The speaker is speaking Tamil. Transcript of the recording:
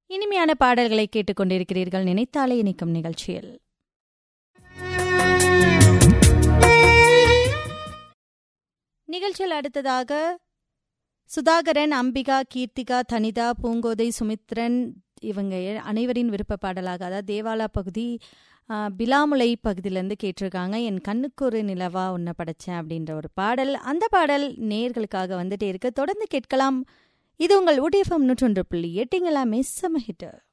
இனிமையான பாடல்களை கேட்டுக்கொண்டிருக்கிறீர்கள் நினைத்தாலே இனிக்கும் நிகழ்ச்சியில் நிகழ்ச்சியில் அடுத்ததாக சுதாகரன் அம்பிகா கீர்த்திகா தனிதா பூங்கோதை சுமித்ரன் இவங்க அனைவரின் விருப்ப பாடலாக அதாவது தேவாலா பகுதி ஆ, பிலாமுலை பகுதியிலேருந்து கேட்டிருக்காங்க என் கண்ணுக்கு ஒரு நிலவா உன்னை படைச்சேன் அப்படின்ற ஒரு பாடல் அந்த பாடல் நேர்களுக்காக வந்துட்டே இருக்கு தொடர்ந்து கேட்கலாம் இது உங்கள் ஊடிஎஃப்எம் நூற்றொன்று புள்ளி எட்டிங்களாமே செம ஹிட்டு